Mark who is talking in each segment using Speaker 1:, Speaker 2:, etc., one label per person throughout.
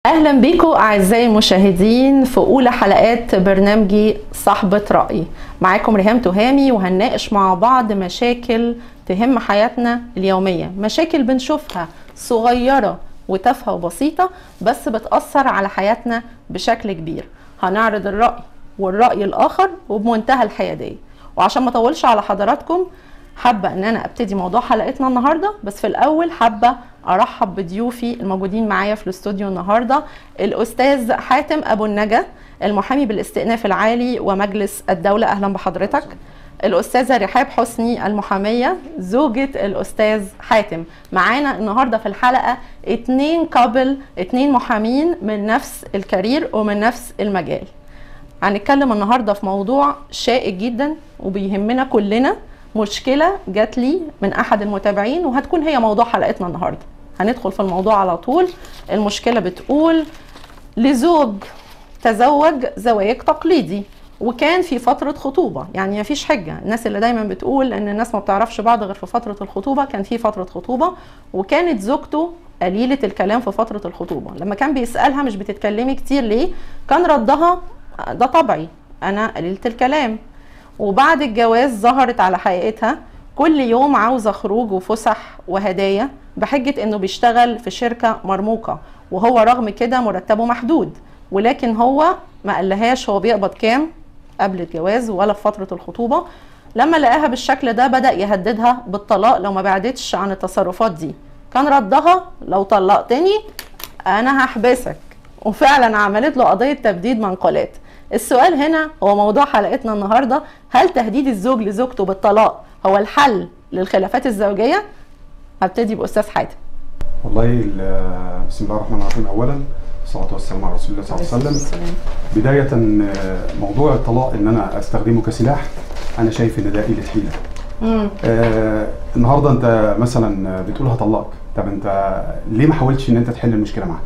Speaker 1: اهلا بيكم اعزائي المشاهدين في اولى حلقات برنامجي صاحبة رأي معاكم ريهام تهامي وهنناقش مع بعض مشاكل تهم حياتنا اليومية مشاكل بنشوفها صغيرة وتافهة وبسيطة بس بتأثر على حياتنا بشكل كبير هنعرض الرأي والرأي الآخر وبمنتهى الحيادية وعشان ما اطولش على حضراتكم حابة ان انا ابتدي موضوع حلقتنا النهاردة بس في الاول حابة ارحب بضيوفي الموجودين معايا في الاستوديو النهاردة الاستاذ حاتم ابو النجا المحامي بالاستئناف العالي ومجلس الدولة اهلا بحضرتك الاستاذة رحاب حسني المحامية زوجة الاستاذ حاتم معانا النهاردة في الحلقة اتنين كابل اتنين محامين من نفس الكارير ومن نفس المجال هنتكلم النهاردة في موضوع شائك جدا وبيهمنا كلنا مشكلة جات لي من أحد المتابعين وهتكون هي موضوع حلقتنا النهاردة هندخل في الموضوع على طول المشكلة بتقول لزوج تزوج زواج تقليدي وكان في فترة خطوبة يعني مفيش حجة الناس اللي دايما بتقول ان الناس ما بتعرفش بعض غير في فترة الخطوبة كان في فترة خطوبة وكانت زوجته قليلة الكلام في فترة الخطوبة لما كان بيسألها مش بتتكلمي كتير ليه كان ردها ده طبعي انا قليلة الكلام وبعد الجواز ظهرت على حقيقتها كل يوم عاوزة خروج وفسح وهدايا بحجة انه بيشتغل في شركة مرموقة وهو رغم كده مرتبه محدود ولكن هو ما قالهاش هو بيقبض كام قبل الجواز ولا في فترة الخطوبة لما لقاها بالشكل ده بدأ يهددها بالطلاق لو ما بعدتش عن التصرفات دي كان ردها لو طلقتني انا هحبسك وفعلا عملت له قضية تبديد منقولات السؤال هنا هو موضوع حلقتنا النهارده هل تهديد الزوج لزوجته بالطلاق هو الحل للخلافات الزوجيه؟ هبتدي باستاذ حاتم.
Speaker 2: والله ال- بسم الله الرحمن الرحيم اولا الصلاه والسلام على رسول الله صلى الله عليه وسلم بدايه آه، موضوع الطلاق ان انا استخدمه كسلاح انا شايف ان ده قله حيله
Speaker 1: مم.
Speaker 2: آه النهارده انت مثلا بتقول هطلقك طب انت ليه ما حاولتش ان انت تحل المشكله معاه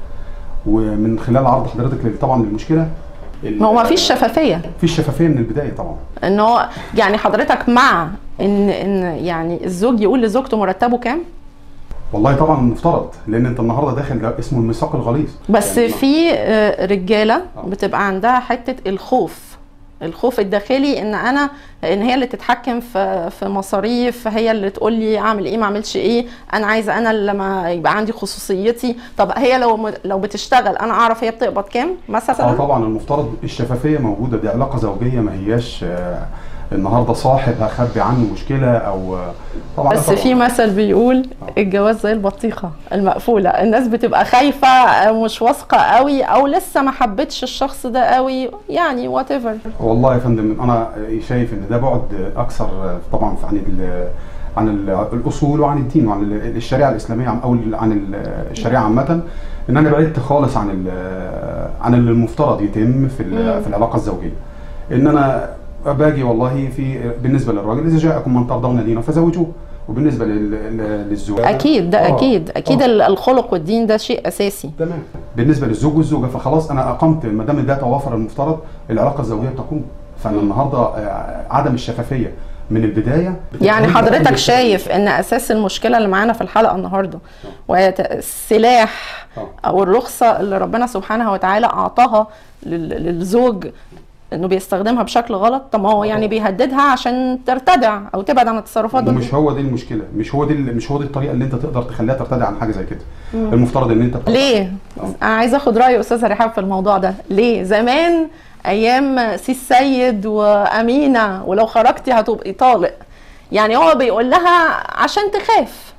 Speaker 2: ومن خلال عرض حضرتك لل- طبعا للمشكله ال-
Speaker 1: ما هو ما فيش شفافيه
Speaker 2: فيش شفافيه من البدايه طبعا
Speaker 1: ان هو يعني حضرتك مع ان ان يعني الزوج يقول لزوجته مرتبه كام؟
Speaker 2: والله طبعا مفترض لان انت النهارده داخل ده اسمه الميثاق الغليظ
Speaker 1: بس
Speaker 2: يعني
Speaker 1: في آه، رجاله
Speaker 2: آه.
Speaker 1: بتبقى عندها حته الخوف الخوف الداخلي ان انا ان هي اللي تتحكم في في مصاريف هي اللي تقول لي اعمل ايه ما اعملش ايه انا عايزه انا اللي ما يبقى عندي خصوصيتي طب هي لو لو بتشتغل انا اعرف هي بتقبض كام
Speaker 2: اه
Speaker 1: مثلا
Speaker 2: طبعا المفترض الشفافيه موجوده دي علاقه زوجيه ما هياش آه، النهارده صاحب هخبي عنه مشكله او آه، طبعا
Speaker 1: بس
Speaker 2: طبعاً.
Speaker 1: في مثل بيقول
Speaker 2: آه.
Speaker 1: الجواز زي البطيخه المقفوله الناس بتبقى خايفه آه، مش واثقه قوي او لسه ما حبتش الشخص ده قوي يعني وات ايفر
Speaker 2: والله يا فندم انا شايف ان ده بعد اكثر طبعا عن ال- عن ال- الاصول وعن الدين وعن ال- الشريعه الاسلاميه عن- او ال- عن ال- الشريعه عامه ان انا بعدت خالص عن ال- عن اللي المفترض يتم في ال-
Speaker 1: مم.
Speaker 2: في العلاقه الزوجيه ان انا باجي والله في بالنسبه للراجل اذا جاءكم من ترضون دينه فزوجوه وبالنسبه لل- لل- للزوج
Speaker 1: اكيد ده
Speaker 2: آه.
Speaker 1: اكيد اكيد
Speaker 2: آه.
Speaker 1: الخلق والدين ده شيء اساسي
Speaker 2: تمام بالنسبه للزوج والزوجه فخلاص انا اقمت ما دام ده توافر المفترض العلاقه الزوجيه تقوم فانا النهارده آه، عدم الشفافيه من البدايه
Speaker 1: يعني
Speaker 2: بتخلي
Speaker 1: حضرتك
Speaker 2: أي
Speaker 1: شايف ان اساس المشكله اللي معانا في الحلقه النهارده وهي ت- السلاح
Speaker 2: آه.
Speaker 1: او الرخصه اللي ربنا سبحانه وتعالى اعطاها لل- للزوج انه بيستخدمها بشكل غلط طب ما هو يعني بيهددها عشان ترتدع او تبعد عن التصرفات دي
Speaker 2: ومش هو دي المشكله مش هو دي مش هو دي الطريقه اللي انت تقدر تخليها ترتدع عن حاجه زي كده المفترض ان انت
Speaker 1: ليه؟ انا عايزه اخد راي استاذه رحاب في الموضوع ده، ليه؟ زمان ايام سي السيد وامينه ولو خرجتي هتبقي طالق. يعني هو بيقول لها عشان تخاف.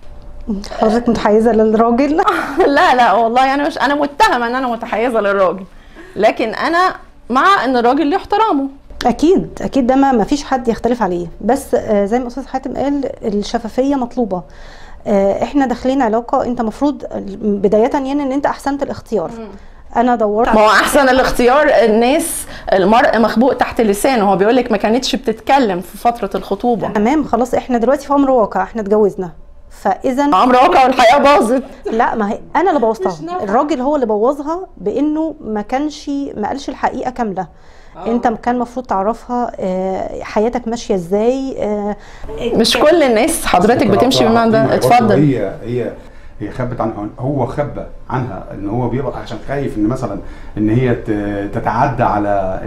Speaker 3: حضرتك متحيزه للراجل
Speaker 1: لا لا والله انا مش انا متهمه ان انا متحيزه للراجل. لكن انا مع ان الراجل ليه احترامه.
Speaker 3: اكيد اكيد ده ما ما فيش حد يختلف عليه بس آه، زي ما استاذ حاتم قال الشفافيه مطلوبه آه، احنا داخلين علاقه انت مفروض بدايه يعني ان انت احسنت الاختيار انا دورت
Speaker 1: ما هو احسن الاختيار الناس المرء مخبوق تحت لسانه هو بيقول لك ما كانتش بتتكلم في فتره الخطوبه.
Speaker 3: تمام خلاص احنا دلوقتي في امر واقع احنا اتجوزنا فاذا
Speaker 1: امر واقع والحياه باظت.
Speaker 3: لا ما هي انا اللي بوظتها الراجل هو اللي بوظها بانه ما كانش ما قالش الحقيقه كامله انت كان المفروض تعرفها آه، حياتك ماشيه ازاي آه،
Speaker 1: مش كل الناس حضرتك بتمشي بالمعنى ده
Speaker 2: برضه
Speaker 1: اتفضل
Speaker 2: هي هي هي خبت عن هو خبى عنها ان هو بيبقى عشان خايف ان مثلا ان هي ت- تتعدى على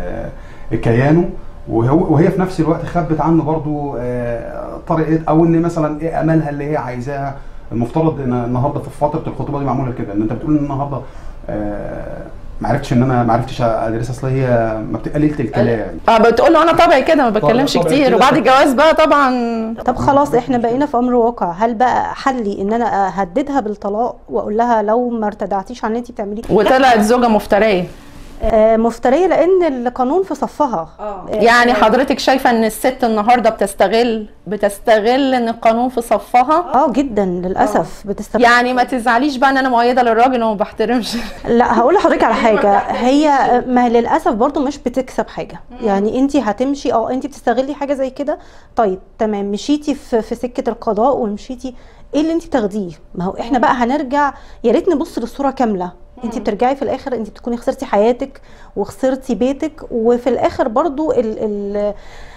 Speaker 2: ال- كيانه وهو وهي في نفس الوقت خبت عنه برضو آه، طريقه او ان مثلا ايه امالها اللي هي عايزاها المفترض ان النهارده في فتره الخطوبه دي معموله كده ان انت بتقول ان النهارده آه، ما عرفتش ان انا ما عرفتش ادرسها اصل هي ما بت- قليله الكلام
Speaker 1: اه بتقول له انا طبعي كده ما بتكلمش
Speaker 2: طبعي
Speaker 1: كتير
Speaker 2: كده.
Speaker 1: وبعد الجواز بقى طبعا
Speaker 3: طب خلاص احنا بقينا في امر واقع هل بقى حلي ان انا اهددها بالطلاق واقول لها لو ما ارتدعتيش عن اللي انت بتعمليه
Speaker 1: وطلعت زوجه مفتريه
Speaker 3: آه، مفتريه لان القانون في صفها
Speaker 1: يعني حضرتك شايفه ان الست النهارده بتستغل بتستغل ان القانون في صفها
Speaker 3: اه جدا للاسف بتستغل
Speaker 1: يعني ما تزعليش بقى ان انا مؤيده للراجل وما بحترمش
Speaker 3: لا هقول لحضرتك على حاجه هي ما هي للاسف برضو مش بتكسب حاجه يعني انت هتمشي اه انت بتستغلي حاجه زي كده طيب تمام مشيتي في, في سكه القضاء ومشيتي ايه اللي انت بتاخديه ما هو احنا بقى هنرجع يا ريت نبص للصوره كامله انت بترجعي في الاخر انت بتكوني خسرتي حياتك وخسرتي بيتك وفي الاخر برضو ال ال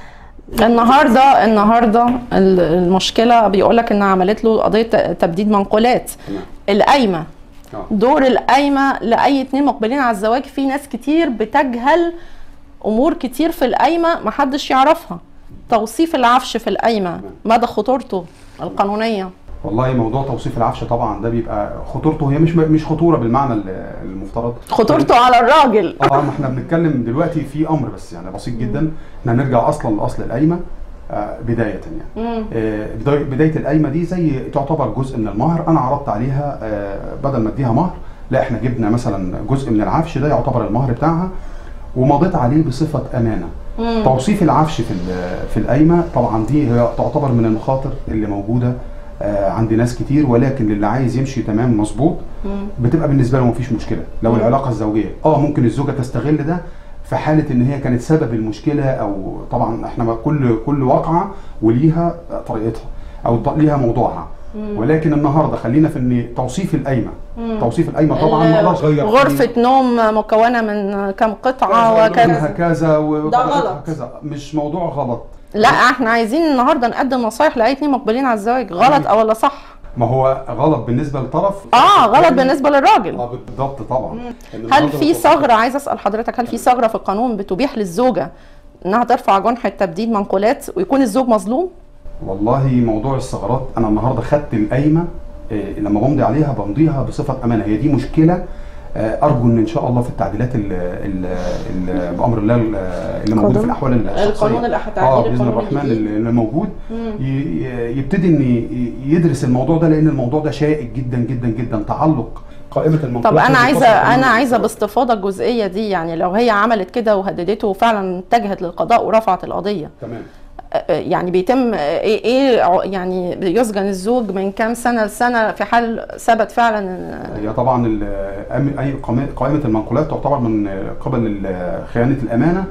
Speaker 1: النهارده النهارده ال- المشكله بيقول لك ان عملت له قضيه ت- تبديد منقولات
Speaker 2: تمام.
Speaker 1: القايمه
Speaker 2: آه.
Speaker 1: دور القايمه لاي اتنين مقبلين على الزواج في ناس كتير بتجهل امور كتير في القايمه محدش يعرفها توصيف العفش في القايمه مدى خطورته القانونيه
Speaker 2: والله موضوع توصيف العفش طبعا ده بيبقى خطورته هي مش مش خطوره بالمعنى ال- المفترض
Speaker 1: خطورته على الراجل
Speaker 2: اه ما احنا بنتكلم دلوقتي في امر بس يعني بسيط جدا احنا هنرجع اصلا لاصل القايمه آه، بدايه يعني آه، بداية- بدايه القايمه دي زي تعتبر جزء من المهر انا عرضت عليها آه، بدل ما اديها مهر لا احنا جبنا مثلا جزء من العفش ده يعتبر المهر بتاعها ومضيت عليه بصفه امانه توصيف العفش في ال- في القايمه طبعا دي هي تعتبر من المخاطر اللي موجوده آه، عند ناس كتير ولكن اللي عايز يمشي تمام مظبوط بتبقى بالنسبه له مفيش مشكله لو العلاقه الزوجيه اه ممكن الزوجه تستغل ده في حاله ان هي كانت سبب المشكله او طبعا احنا ما كل كل واقعه وليها طريقتها او ط- ليها موضوعها ولكن النهارده خلينا في ان توصيف القايمه توصيف القايمه طبعا ما اقدرش اغير فيه.
Speaker 1: غرفه نوم مكونه من كم قطعه
Speaker 2: منها
Speaker 1: وكذا
Speaker 2: كذا و-
Speaker 1: ده غلط.
Speaker 2: كذا مش موضوع غلط
Speaker 1: لا احنا عايزين النهارده نقدم نصايح لاي اتنين مقبلين على الزواج غلط او ولا صح
Speaker 2: ما هو غلط بالنسبه لطرف
Speaker 1: اه غلط بالنسبه للراجل
Speaker 2: اه بالضبط طبعا إن
Speaker 1: هل
Speaker 2: النهاردة
Speaker 1: في ثغره عايزه اسال حضرتك هل في ثغره في القانون بتبيح للزوجه انها ترفع جنحه تبديد منقولات ويكون الزوج مظلوم
Speaker 2: والله موضوع الثغرات انا النهارده خدت القايمه إيه، لما بمضي عليها بمضيها بصفه امانه هي دي مشكله آه، ارجو ان ان شاء الله في التعديلات ال ال ال بامر الله ال- اللي موجود في
Speaker 3: القانون.
Speaker 2: الاحوال الشخصيه
Speaker 1: القانون الأح- تعديل
Speaker 2: اه باذن
Speaker 1: القانون
Speaker 2: الرحمن
Speaker 1: الجديد.
Speaker 2: اللي اللي موجود ي- ي- يبتدي ان ي- يدرس الموضوع ده لان الموضوع ده شائك جدا جدا جدا تعلق قائمه المنقولات
Speaker 1: طب انا
Speaker 2: بالفصل
Speaker 1: عايزه
Speaker 2: القانوني.
Speaker 1: انا عايزه باستفاضه الجزئيه دي يعني لو هي عملت كده وهددته وفعلا اتجهت للقضاء ورفعت القضيه
Speaker 2: تمام
Speaker 1: آه، يعني بيتم آه، ايه ايه ع- يعني يسجن الزوج من كام سنه لسنه في حال ثبت فعلا ان
Speaker 2: هي طبعا ال- أم- اي قائمه قائمة المنقولات تعتبر من قبل ال- خيانه الامانه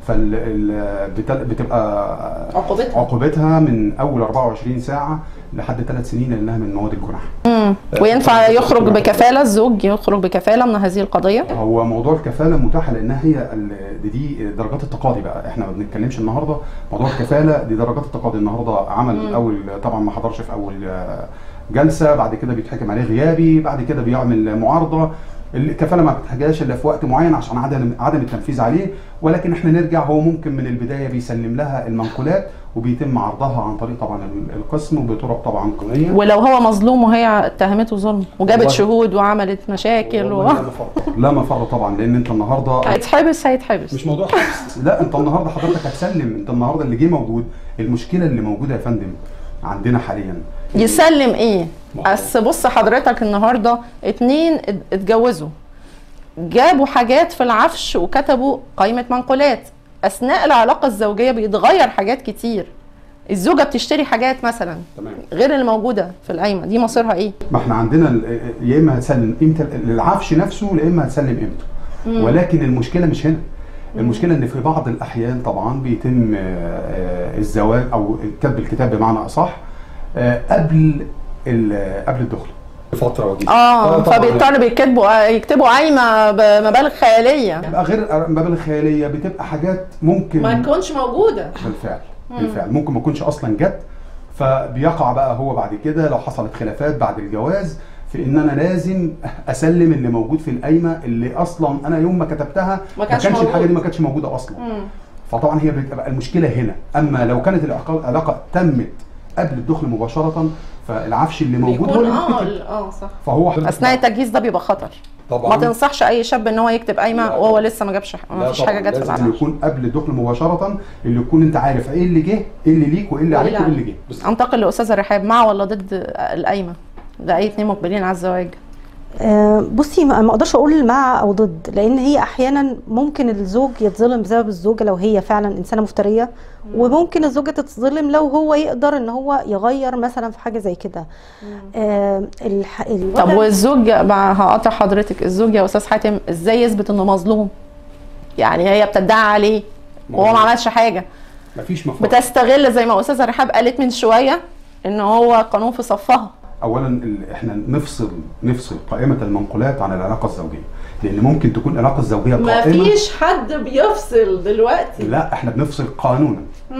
Speaker 2: فبتبقى
Speaker 1: عقوبتها.
Speaker 2: عقوبتها من اول 24 ساعه لحد ثلاث سنين لانها من مواد الجنح
Speaker 1: وينفع يخرج بكفاله الزوج يخرج بكفاله من هذه القضيه
Speaker 2: هو موضوع الكفاله متاحه لانها هي ال- دي, دي درجات التقاضي بقى احنا ما بنتكلمش النهارده موضوع الكفاله دي درجات التقاضي النهارده عمل اول طبعا ما حضرش في اول آه، جلسه بعد كده بيتحكم عليه غيابي بعد كده بيعمل معارضه الكفاله ما بتحتاجهاش الا في وقت معين عشان عدم عدم التنفيذ عليه ولكن احنا نرجع هو ممكن من البدايه بيسلم لها المنقولات وبيتم عرضها عن طريق طبعا ال- القسم وبطرق طبعا قانونيه
Speaker 1: ولو هو مظلوم وهي اتهمته ظلم وجابت
Speaker 2: والله.
Speaker 1: شهود وعملت مشاكل و...
Speaker 2: والله لا مفر لا مفر طبعا لان انت النهارده
Speaker 1: هيتحبس هيتحبس
Speaker 2: مش موضوع حبس لا انت النهارده حضرتك هتسلم انت النهارده اللي جه موجود المشكله اللي موجوده يا فندم عندنا حاليا
Speaker 1: يسلم ايه
Speaker 2: ما هو-
Speaker 1: بس بص حضرتك النهارده اتنين ات- اتجوزوا جابوا حاجات في العفش وكتبوا قائمة منقولات اثناء العلاقة الزوجية بيتغير حاجات كتير الزوجة بتشتري حاجات مثلا
Speaker 2: تمام
Speaker 1: غير اللي موجودة في القايمة دي مصيرها ايه
Speaker 2: ما احنا عندنا ال- يا اما هتسلم قيمه العفش نفسه يا اما هتسلم قيمته ولكن المشكله مش هنا المشكله ان في بعض الاحيان طبعا بيتم آه، آه، الزواج او كتب الكتاب بمعنى اصح آه، قبل ال- قبل الدخل بفتره وجيزه
Speaker 1: اه فبيضطروا بيكتبوا يكتبوا قايمة بمبالغ خيالية
Speaker 2: بتبقى غير مبالغ خياليه بتبقى حاجات ممكن
Speaker 1: تكونش موجودة
Speaker 2: بالفعل بالفعل ممكن ما تكونش اصلا جت فبيقع بقى هو بعد كده لو حصلت خلافات بعد الجواز في ان انا لازم اسلم اللي موجود في القايمه اللي اصلا انا يوم ما كتبتها
Speaker 1: ما
Speaker 2: ما
Speaker 1: كانش
Speaker 2: كانش
Speaker 1: موجود.
Speaker 2: الحاجه دي ما كانتش موجوده اصلا
Speaker 1: مم.
Speaker 2: فطبعا هي بتبقى المشكله هنا اما لو كانت العلاقه العلاقة تمت قبل الدخل مباشره فالعفش اللي موجود هو
Speaker 1: بيكون
Speaker 2: اللي
Speaker 1: اه
Speaker 2: بيتكتب.
Speaker 1: ال- اه صح
Speaker 2: فهو
Speaker 1: اثناء التجهيز ده بيبقى خطر ما
Speaker 2: طبعا
Speaker 1: تنصحش اي شاب ان هو يكتب قايمه
Speaker 2: لا.
Speaker 1: وهو لسه ما جابش ما
Speaker 2: لا
Speaker 1: فيش
Speaker 2: طبعاً،
Speaker 1: حاجه جت في
Speaker 2: لازم
Speaker 1: العمل
Speaker 2: يكون قبل الدخل مباشره اللي يكون انت عارف ايه اللي جه ايه اللي ليك وايه اللي
Speaker 1: وإيه
Speaker 2: عليك
Speaker 1: اللي
Speaker 2: وايه اللي جه
Speaker 1: انتقل لاستاذه رحاب مع ولا ضد القايمه ده اي اتنين مقبلين على الزواج
Speaker 3: آه، بصي ما ما اقدرش اقول مع او ضد لان هي احيانا ممكن الزوج يتظلم بسبب الزوجه لو هي فعلا انسانه مفتريه وممكن الزوجه تتظلم لو هو يقدر ان هو يغير مثلا في حاجه زي كده آه، الح...
Speaker 1: طب
Speaker 3: الوضع-
Speaker 1: والزوج بقى هقاطع حضرتك الزوج يا استاذ حاتم ازاي يثبت انه مظلوم يعني هي بتدعي عليه وهو ما عملش حاجه
Speaker 2: مفيش مفهوم
Speaker 1: بتستغل زي ما استاذه رحاب قالت من شويه ان هو قانون في صفها
Speaker 2: اولا ال- احنا نفصل نفصل قائمه المنقولات عن العلاقه الزوجيه لان ممكن تكون العلاقه الزوجيه قائمه
Speaker 1: حد بيفصل دلوقتي
Speaker 2: لا احنا بنفصل قانونا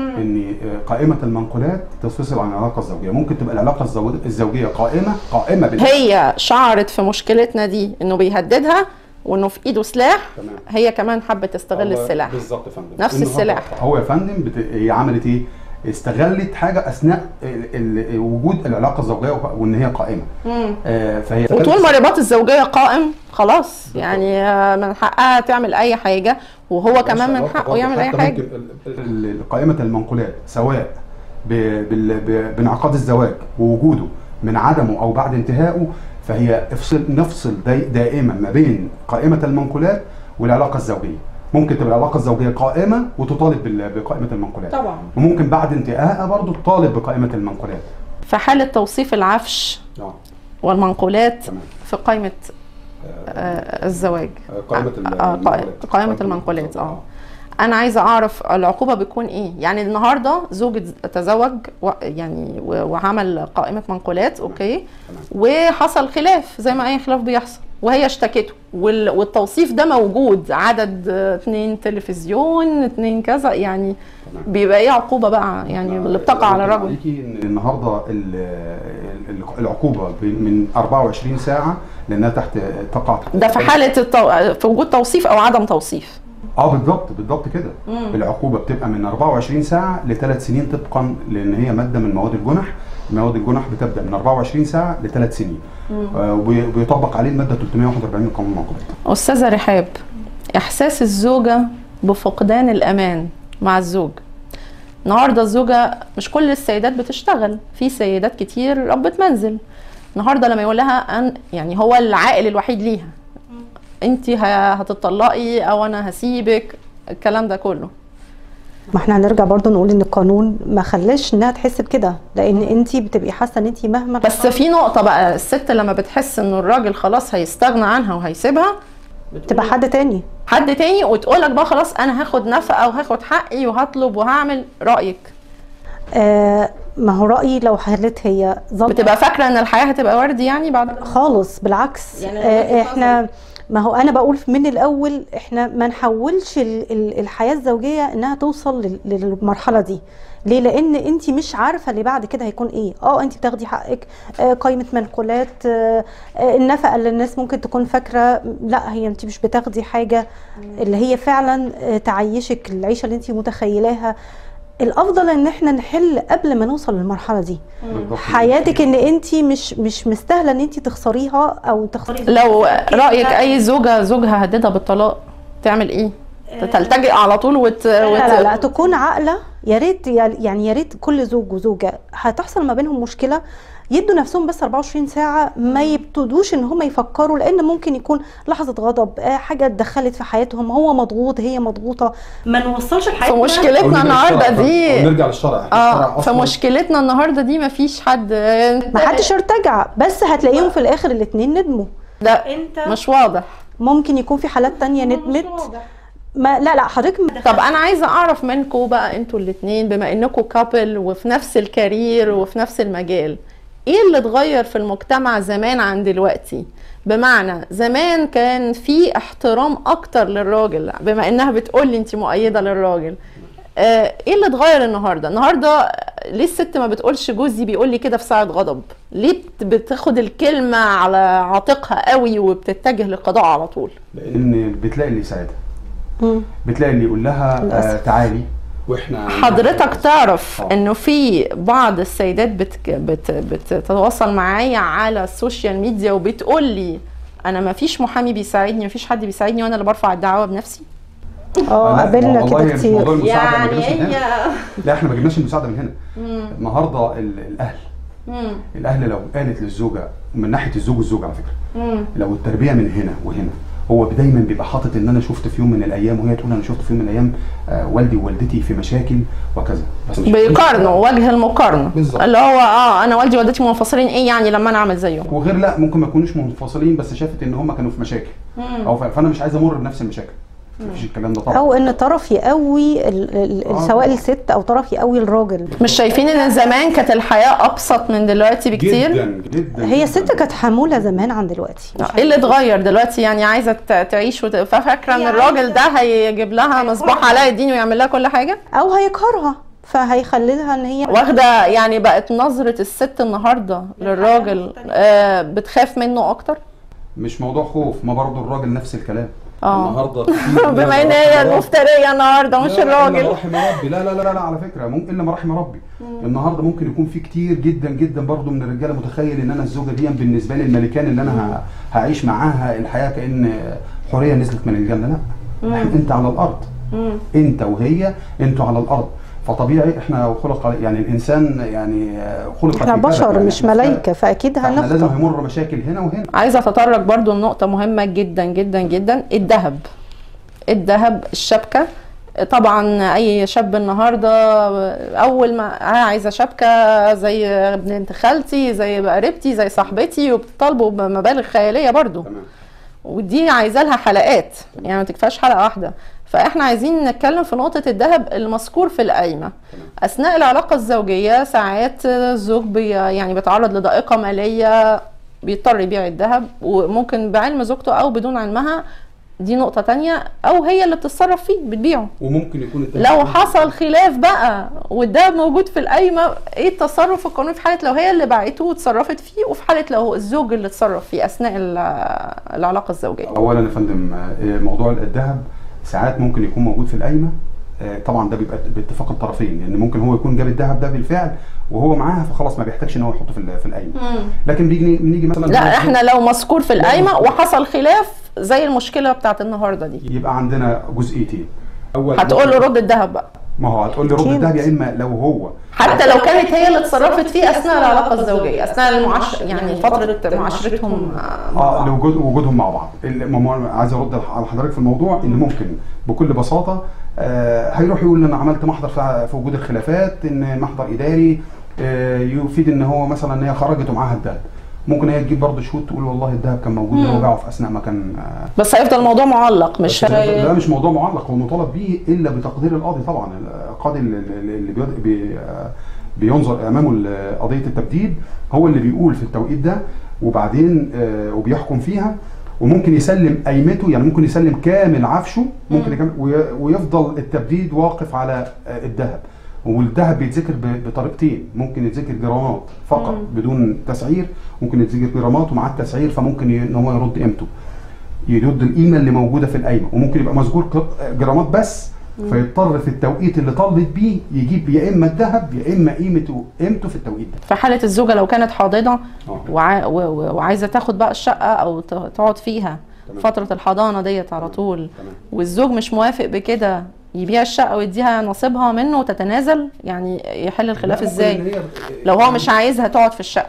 Speaker 2: ان آه، قائمه المنقولات تتفصل عن العلاقه الزوجيه ممكن تبقى العلاقه الزو- الزوجيه قائمه قائمه بال
Speaker 1: هي شعرت في مشكلتنا دي انه بيهددها وانه في ايده سلاح
Speaker 2: تمام.
Speaker 1: هي كمان حبت تستغل
Speaker 2: هو
Speaker 1: السلاح
Speaker 2: بالظبط يا فندم
Speaker 1: نفس
Speaker 2: إن هو-
Speaker 1: السلاح.
Speaker 2: هو يا فندم بت... هي عملت ايه؟ استغلت حاجه اثناء ال... ال... وجود العلاقه الزوجيه وق- وان هي قائمه آه فهي
Speaker 1: وطول ما الرباط الزوجيه قائم خلاص يعني آه، من حقها تعمل اي حاجه وهو كمان من حقه يعمل اي
Speaker 2: حتى
Speaker 1: حاجه
Speaker 2: ممكن ال- ال- ال- قائمه المنقولات سواء ب... بال... ب... بانعقاد الزواج ووجوده من عدمه او بعد انتهائه فهي افصل نفصل داي... دائما ما بين قائمه المنقولات والعلاقه الزوجيه ممكن تبقى العلاقه الزوجيه قائمه وتطالب بال... بقائمه المنقولات
Speaker 1: طبعا
Speaker 2: وممكن بعد انتهائها برضه تطالب بقائمه المنقولات
Speaker 1: في حاله توصيف العفش
Speaker 2: اه
Speaker 1: والمنقولات
Speaker 2: تمام
Speaker 1: في قائمه آه، الزواج
Speaker 2: قائمه
Speaker 1: آه، قائمة- قائمة المنقولات اه انا عايزه اعرف العقوبه بتكون ايه يعني النهارده زوج تزوج و يعني و- وعمل قائمه منقولات اوكي وحصل خلاف زي ما اي خلاف بيحصل وهي اشتكته وال- والتوصيف ده موجود عدد آه، اتنين تلفزيون اتنين كذا يعني
Speaker 2: تمام.
Speaker 1: بيبقى ايه عقوبه بقى يعني اللي بتقع على الرجل
Speaker 2: عليكي ان النهارده ال- ال- العقوبه ب- من 24 ساعه لانها تحت تقع تحت
Speaker 1: ده في حاله التو... في وجود توصيف او عدم توصيف
Speaker 2: اه بالضبط بالضبط كده العقوبه بتبقى من 24 ساعه لثلاث سنين طبقا لان هي ماده من مواد الجنح مواد الجنح بتبدا من 24 ساعه لثلاث سنين آه وبي- وبيطبق عليه الماده 341 من قانون المنقولات
Speaker 1: أستاذة رحاب إحساس الزوجة بفقدان الأمان مع الزوج النهارده الزوجة مش كل السيدات بتشتغل في سيدات كتير ربة منزل النهارده لما يقول لها أن يعني هو العائل الوحيد ليها انت هتطلقي او انا هسيبك الكلام ده كله
Speaker 3: ما احنا هنرجع برضو نقول ان القانون ما خلاش انها تحس بكده لان انت بتبقي حاسه ان انت مهما
Speaker 1: بس في نقطة بقى الست لما بتحس انه الراجل خلاص هيستغنى عنها وهيسيبها
Speaker 3: تبقى حد تاني
Speaker 1: حد تاني وتقولك بقى خلاص انا هاخد نفقة وهاخد حقي وهطلب وهعمل رأيك
Speaker 3: آه ما هو رايي لو حالت هي ظل
Speaker 1: بتبقى فاكرة ان الحياة هتبقى وردي يعني بعد
Speaker 3: خالص بالعكس
Speaker 1: يعني
Speaker 3: آه
Speaker 1: وجهة
Speaker 3: احنا ما هو انا بقول من الاول احنا ما نحولش ال- ال- الحياه الزوجيه انها توصل لل- للمرحله دي ليه لان انت مش عارفه اللي بعد كده هيكون ايه اه انت بتاخدي حقك آه قائمه منقولات آه آه النفقه اللي الناس ممكن تكون فاكره لا هي انت مش بتاخدي حاجه اللي هي فعلا آه تعيشك العيشه اللي انت متخيلاها الافضل ان احنا نحل قبل ما نوصل للمرحله دي
Speaker 2: بالضبط.
Speaker 3: حياتك ان انت مش مش مستاهله ان انت تخسريها او تخسري
Speaker 1: لو رأيك اي زوجة زوجها هددها بالطلاق تعمل ايه تلتجئ على طول وت...
Speaker 3: لا
Speaker 1: وت...
Speaker 3: لا, لا تكون عاقله يا ريت يعني يا ريت كل زوج وزوجه هتحصل ما بينهم مشكله يدوا نفسهم بس 24 ساعه ما يبتدوش ان هم يفكروا لان ممكن يكون لحظه غضب آه، حاجه اتدخلت في حياتهم هو مضغوط هي مضغوطه ما نوصلش
Speaker 1: في
Speaker 3: لحياتنا
Speaker 1: مشكلتنا النهارده دي
Speaker 2: نرجع للشرع
Speaker 1: اه في مشكلتنا النهارده دي مفيش حد
Speaker 3: ما حدش ارتجع بس هتلاقيهم في الاخر الاثنين ندموا
Speaker 1: ده
Speaker 3: انت
Speaker 1: مش واضح
Speaker 3: ممكن يكون في حالات تانية ندمت ما لا لا حضرتك ما
Speaker 1: طب انا عايزه اعرف منكم بقى انتوا الاثنين بما انكم كابل وفي نفس الكارير وفي نفس المجال ايه اللي اتغير في المجتمع زمان عن دلوقتي بمعنى زمان كان في احترام اكتر للراجل بما انها بتقول لي انت مؤيده للراجل آه، ايه اللي اتغير النهارده النهارده ليه الست ما بتقولش جوزي بيقول لي كده في ساعه غضب ليه بت- بتاخد الكلمه على عاتقها قوي وبتتجه للقضاء على طول
Speaker 2: لان بتلاقي اللي يساعدها
Speaker 3: مم.
Speaker 2: بتلاقي اللي يقول لها آه
Speaker 3: للأسف.
Speaker 2: تعالي واحنا
Speaker 1: حضرتك تعرف
Speaker 2: آه.
Speaker 1: انه في بعض السيدات بت... بت... بتتواصل معايا على السوشيال ميديا وبتقول لي انا ما فيش محامي بيساعدني ما فيش حد بيساعدني وانا اللي برفع الدعوه بنفسي
Speaker 3: اه
Speaker 2: لا،
Speaker 3: قابلنا
Speaker 2: والله
Speaker 3: كده
Speaker 2: مش موضوع
Speaker 3: كتير
Speaker 2: المساعده ما
Speaker 1: يعني
Speaker 2: جبناش من هنا
Speaker 1: هي
Speaker 2: لا احنا ما جبناش المساعده من هنا النهارده ال- الاهل
Speaker 1: مم.
Speaker 2: الاهل لو قالت للزوجه من ناحيه الزوج والزوج على فكره
Speaker 1: مم.
Speaker 2: لو التربيه من هنا وهنا هو دايما بيبقى حاطط ان انا شفت في يوم من الايام وهي تقول انا شفت في يوم من الايام آه والدي ووالدتي في مشاكل وكذا بس مش
Speaker 1: بيقارنوا وجه المقارنه
Speaker 2: بالظبط.
Speaker 1: اللي هو اه انا والدي ووالدتي منفصلين ايه يعني لما انا اعمل زيهم
Speaker 2: وغير لا ممكن ما يكونوش منفصلين بس شافت ان هم كانوا في مشاكل او ف- فانا مش عايز امر بنفس المشاكل مفيش الكلام ده طبعا
Speaker 3: او ان طرف يقوي ال- ال-
Speaker 2: آه.
Speaker 3: سواء الست او طرف يقوي الراجل
Speaker 1: مش شايفين ان زمان كانت الحياه ابسط من دلوقتي بكتير
Speaker 2: جدا جدا
Speaker 3: هي
Speaker 2: جداً.
Speaker 3: الست كانت حموله زمان عن دلوقتي
Speaker 1: ايه اللي اتغير دلوقتي يعني عايزه ت- تعيش وت- ففاكره ان
Speaker 3: هي
Speaker 1: الراجل ده هيجيب لها مصباح علاء الدين ويعمل لها كل حاجه
Speaker 3: او هيقهرها فهيخلي لها ان هي
Speaker 1: واخده يعني بقت نظره الست النهارده للراجل آه بتخاف منه اكتر
Speaker 2: مش موضوع خوف ما برضه الراجل نفس الكلام
Speaker 1: اه
Speaker 2: النهارده
Speaker 1: بما ان هي المفتريه النهارده مش
Speaker 2: لا، إلا
Speaker 1: الراجل
Speaker 2: ما رحم ربي لا لا لا لا على فكره ممكن الا ما رحم ربي النهارده ممكن يكون في كتير جدا جدا برضو من الرجاله متخيل ان انا الزوجه دي بالنسبه لي الملكان اللي انا ه- هعيش معاها الحياه كان حوريه نزلت من الجنه لا إحنا- انت على الارض انت وهي انتوا على الارض فطبيعي احنا خلق على- يعني الانسان يعني خلق
Speaker 3: احنا
Speaker 2: في كبد،
Speaker 3: بشر
Speaker 2: يعني
Speaker 3: مش
Speaker 2: إحنا
Speaker 3: ملايكه فاكيد
Speaker 2: فاحنا لازم
Speaker 3: هنخطئ
Speaker 2: هيمر مشاكل هنا وهنا
Speaker 1: عايزه اتطرق برضو لنقطه مهمه جدا جدا جدا الذهب الذهب الشبكه طبعا اي شاب النهارده اول ما آه عايزه شبكه زي بنت خالتي زي قريبتي زي صاحبتي وبتطالبوا بمبالغ خياليه برضو
Speaker 2: تمام
Speaker 1: ودي عايزه لها حلقات يعني ما تكفاش حلقه واحده فاحنا عايزين نتكلم في نقطه الذهب المذكور في القايمه اثناء العلاقه الزوجيه ساعات الزوج بي يعني بيتعرض لضائقه ماليه بيضطر يبيع الذهب وممكن بعلم زوجته او بدون علمها دي نقطه تانية او هي اللي بتتصرف فيه بتبيعه
Speaker 2: وممكن يكون التاني-
Speaker 1: لو حصل خلاف بقى والدهب موجود في القايمه ايه التصرف القانوني في حاله لو هي اللي باعته وتصرفت فيه وفي حاله لو الزوج اللي اتصرف فيه اثناء ال- العلاقه الزوجيه
Speaker 2: اولا يا فندم آه، موضوع الذهب ساعات ممكن يكون موجود في القايمه آه، طبعا ده بيبقى باتفاق الطرفين لان ممكن هو يكون جاب الذهب ده بالفعل وهو معاها فخلاص ما بيحتاجش ان هو يحطه في ال- في القايمه لكن بيجي بنيجي مثلا
Speaker 1: لا احنا لو مذكور في القايمه وحصل خلاف زي المشكله بتاعت النهارده دي
Speaker 2: يبقى عندنا جزئيتين اول
Speaker 1: هتقول له رد الذهب بقى
Speaker 2: ما هو هتقول لي رد
Speaker 3: أكيد.
Speaker 2: الذهب يا اما لو هو
Speaker 1: حتى لو كانت هي اللي اتصرفت فيه اثناء العلاقه الزوجيه اثناء المعاش يعني فتره معاشرتهم مع
Speaker 2: اه
Speaker 1: بعض.
Speaker 2: لوجود وجودهم مع بعض ال- ما هو عايز ارد على حضرتك في الموضوع ان ممكن بكل بساطه آه هيروح يقول ان انا عملت محضر في في وجود الخلافات ان محضر اداري آه يفيد ان هو مثلا ان هي خرجت ومعاها الذهب ممكن هي تجيب برضه شهود تقول والله الذهب كان موجود
Speaker 1: مم.
Speaker 2: هو باعه في اثناء ما كان آه
Speaker 1: بس هيفضل الموضوع معلق مش
Speaker 2: بس ده ده مش موضوع معلق هو مطالب به الا بتقدير القاضي طبعا القاضي اللي اللي بيد- بي بينظر امامه ال- قضيه التبديد هو اللي بيقول في التوقيت ده وبعدين آه، وبيحكم فيها وممكن يسلم قيمته يعني ممكن يسلم كامل عفشه ممكن يكمل وي- ويفضل التبديد واقف على آه، الذهب والذهب بيتذكر ب- بطريقتين ممكن يتذكر جرامات فقط بدون تسعير ممكن يتذكر جرامات ومع التسعير فممكن ي- ان هو يرد قيمته يرد القيمه اللي موجوده في القايمه وممكن يبقى مذكور ك- جرامات بس فيضطر في التوقيت اللي طالبت بيه يجيب يا اما الذهب يا اما قيمته قيمته في التوقيت ده
Speaker 1: في حاله الزوجه لو كانت حاضنه
Speaker 2: آه.
Speaker 1: وع... و... و... وعايزه تاخد بقى الشقه او ت... تقعد فيها
Speaker 2: تمام.
Speaker 1: فتره الحضانه ديت على طول
Speaker 2: تمام.
Speaker 1: والزوج مش موافق بكده يبيع الشقه ويديها نصيبها منه وتتنازل يعني يحل الخلاف
Speaker 2: لا، ممكن
Speaker 1: ازاي
Speaker 2: إن هي-
Speaker 1: لو هو مش عايزها تقعد في الشقه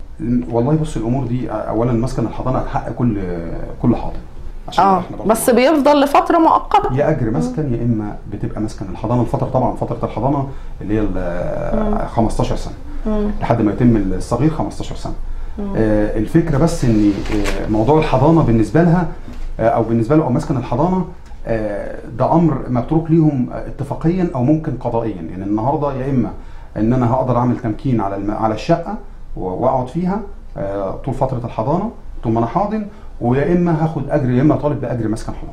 Speaker 2: والله بص الامور دي اولا مسكن الحضانه حق كل كل حاضن عشان
Speaker 1: اه
Speaker 2: إحنا برضه
Speaker 1: بس بيفضل لفتره مؤقته
Speaker 2: يا اجر مسكن يا اما بتبقى مسكن الحضانه الفتره طبعا فتره الحضانه اللي هي ال 15 سنه لحد ما يتم الصغير 15 سنه آه الفكره بس ان آه موضوع الحضانه بالنسبه لها آه او بالنسبه له او مسكن الحضانه آه ده امر متروك ليهم آه، اتفاقيا او ممكن قضائيا يعني النهارده يا اما ان انا هقدر اعمل تمكين على الم... على الشقه و- واقعد فيها آه طول فتره الحضانه طول ما انا حاضن ويا اما هاخد اجر يا اما طالب باجر مسكن حضانه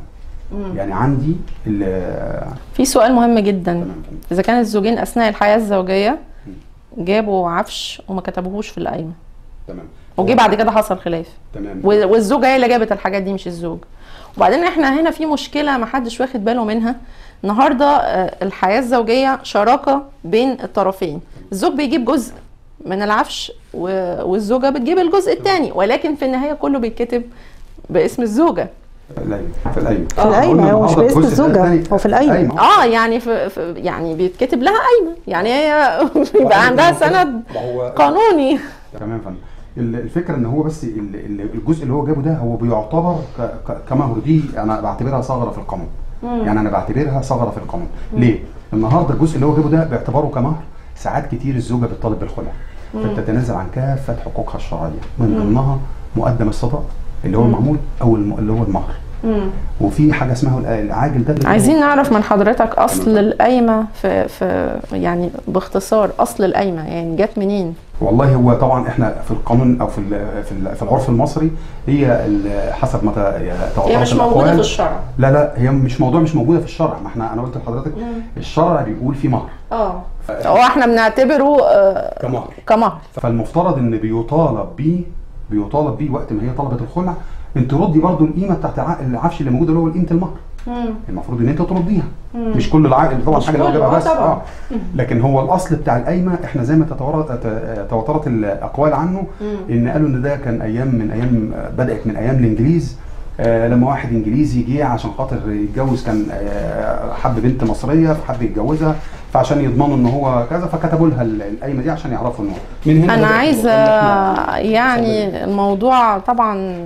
Speaker 2: يعني عندي ال-
Speaker 1: في سؤال مهم جدا
Speaker 2: تمام.
Speaker 1: اذا كان الزوجين اثناء الحياه الزوجيه جابوا عفش وما كتبوهوش في القايمه
Speaker 2: تمام
Speaker 1: وجي بعد كده حصل خلاف
Speaker 2: تمام
Speaker 1: و- والزوجه هي اللي جابت الحاجات دي مش الزوج وبعدين احنا هنا في مشكله ما حدش واخد باله منها النهارده آه، الحياه الزوجيه شراكه بين الطرفين الزوج بيجيب جزء من العفش و- والزوجه بتجيب الجزء الثاني ولكن في النهايه كله بيتكتب باسم الزوجه
Speaker 2: في القايمه في القايمه
Speaker 3: في القايمة، هو مش
Speaker 2: النهاردة
Speaker 3: باسم
Speaker 2: الجزء ده
Speaker 3: الزوجة،
Speaker 2: التاني-
Speaker 3: هو في القايمة.
Speaker 1: اه يعني في, في يعني بيتكتب لها قايمه يعني هي يبقى عندها سند
Speaker 2: ما هو
Speaker 1: قانوني
Speaker 2: تمام يا فندم ال- الفكره ان هو بس ال- ال- الجزء اللي هو جابه ده هو بيعتبر ك- ك- كمهر دي انا بعتبرها ثغره في القانون يعني انا بعتبرها ثغره في القانون ليه النهارده الجزء اللي هو جابه ده باعتباره كمهر ساعات كتير الزوجه بتطالب بالخلع فبتتنازل عن كافه حقوقها الشرعيه من ضمنها مقدم الصداق اللي هو المعمول او الم- اللي هو المهر وفي حاجه اسمها الع- العاجل ده اللي هو-
Speaker 1: عايزين نعرف من حضرتك اصل القايمه في في يعني باختصار اصل القايمه يعني جت منين
Speaker 2: والله هو طبعا احنا في القانون او في ال- في ال- في العرف المصري هي ال- حسب ما ت- تواترت الأقوال.
Speaker 1: الشرع
Speaker 2: لا لا هي مش موضوع مش موجوده في الشرع ما احنا انا قلت لحضرتك الشرع بيقول في مهر
Speaker 1: اه هو احنا بنعتبره آه،
Speaker 2: كمهر
Speaker 1: كمهر
Speaker 2: فالمفترض ان بيطالب بيه بيطالب بيه وقت ما هي طلبت الخلع انت تردي برضو القيمه بتاعت الع- العفش اللي موجوده اللي هو قيمه المهر المفروض ان انت ترديها مش كل العائل طبعا
Speaker 1: مش
Speaker 2: حاجه اللي هو
Speaker 1: كله،
Speaker 2: جابها
Speaker 1: آه
Speaker 2: بس
Speaker 1: طبعا.
Speaker 2: اه لكن هو الاصل بتاع القايمه احنا زي ما تتوارت ت- تواترت الاقوال عنه ان قالوا ان ده كان ايام من ايام بدات من ايام الانجليز آه لما واحد انجليزي جه عشان خاطر يتجوز كان آه حب بنت مصريه فحب يتجوزها فعشان يضمنوا ان هو كذا فكتبوا لها ال- القايمه دي عشان يعرفوا ان هو من هنا
Speaker 1: انا
Speaker 2: بدأت
Speaker 1: عايزه
Speaker 2: الموضوع إن إحنا
Speaker 1: يعني الموضوع طبعا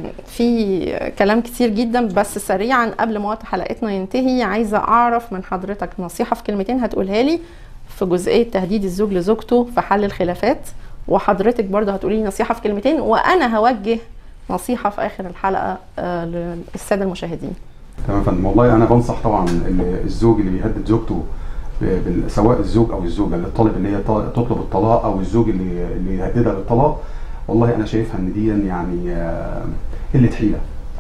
Speaker 1: في كلام كتير جدا بس سريعا قبل ما وقت حلقتنا ينتهي عايزه اعرف من حضرتك نصيحه في كلمتين هتقولها لي في جزئيه تهديد الزوج لزوجته في حل الخلافات وحضرتك برضه هتقولي لي نصيحه في كلمتين وانا هوجه نصيحه في اخر الحلقه آه، للساده المشاهدين
Speaker 2: تمام يا فندم والله انا بنصح طبعا ال- الزوج اللي بيهدد زوجته ب- بال- سواء الزوج او الزوجه اللي طالب اللي هي ط- تطلب الطلاق او الزوج اللي اللي يهددها بالطلاق والله انا شايفها ان دي يعني آه، قله حيله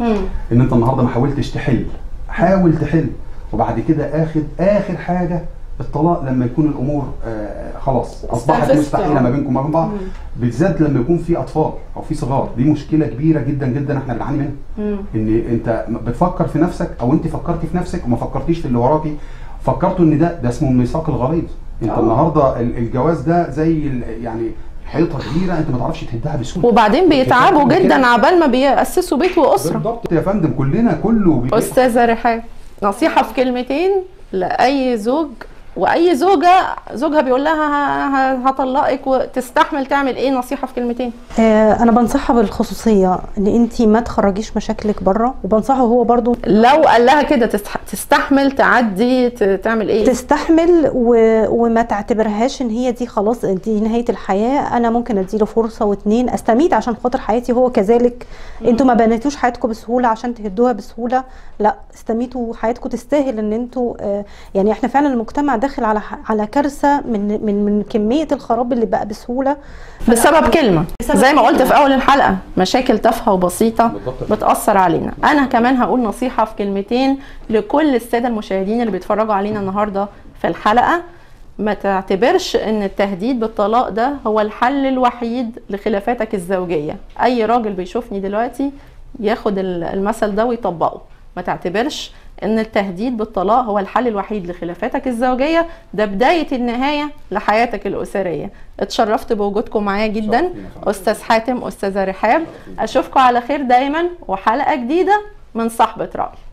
Speaker 2: ان انت النهارده ما حاولتش تحل حاول تحل وبعد كده اخد اخر حاجه الطلاق لما يكون الامور آه خلاص اصبحت
Speaker 1: استنفذت.
Speaker 2: مستحيله ما بينكم وما بين بعض بالذات لما يكون في اطفال او في صغار دي مشكله كبيره جدا جدا احنا بنعاني منها ان انت بتفكر في نفسك او انت فكرتي في نفسك وما فكرتيش في اللي وراكي فكرتوا ان ده ده اسمه الميثاق الغليظ انت
Speaker 1: آه.
Speaker 2: النهارده ال- الجواز ده زي ال- يعني حيطه كبيره انت ما تعرفش تهدها بسهوله
Speaker 1: وبعدين بيتعبوا
Speaker 2: كده-
Speaker 1: جدا عبال ما بيأسسوا بيت وأسرة
Speaker 2: بالضبط يا فندم كلنا كله بي...
Speaker 1: أستاذة رحاب نصيحة في كلمتين لأي زوج وأي زوجة زوجها بيقول لها ه- ه- هطلقك وتستحمل تعمل إيه نصيحة في كلمتين
Speaker 3: آه، انا بنصحها بالخصوصيه ان انت ما تخرجيش مشاكلك بره وبنصحه هو برضو
Speaker 1: لو قال لها كده تستح- تستحمل تعدي ت- تعمل إيه
Speaker 3: تستحمل و... وما تعتبرهاش ان هي دي خلاص دي نهايه الحياه انا ممكن اديله فرصه واتنين استميت عشان خاطر حياتي هو كذلك انتوا ما بنيتوش حياتكم بسهوله عشان تهدوها بسهوله لا استميتوا حياتكم تستاهل ان انتوا آه، يعني احنا فعلا المجتمع داخل على ح- على كارثه من من من كميه الخراب اللي بقى بسهوله
Speaker 1: بسبب كلمة
Speaker 3: بسبب
Speaker 1: زي ما قلت
Speaker 3: كلمة.
Speaker 1: في أول الحلقة مشاكل تافهة وبسيطة
Speaker 2: بالضبط.
Speaker 1: بتأثر علينا أنا كمان هقول نصيحة في كلمتين لكل السادة المشاهدين اللي بيتفرجوا علينا النهاردة في الحلقة ما تعتبرش ان التهديد بالطلاق ده هو الحل الوحيد لخلافاتك الزوجية اي راجل بيشوفني دلوقتي ياخد ال- المثل ده ويطبقه ما تعتبرش ان التهديد بالطلاق هو الحل الوحيد لخلافاتك الزوجية ده بداية النهاية لحياتك الأسرية اتشرفت بوجودكم معايا جدا
Speaker 2: شرف لينا فندم.
Speaker 1: أستاذ حاتم أستاذة رحاب أشوفكم على خير دايما وحلقة جديدة من صاحبة رأي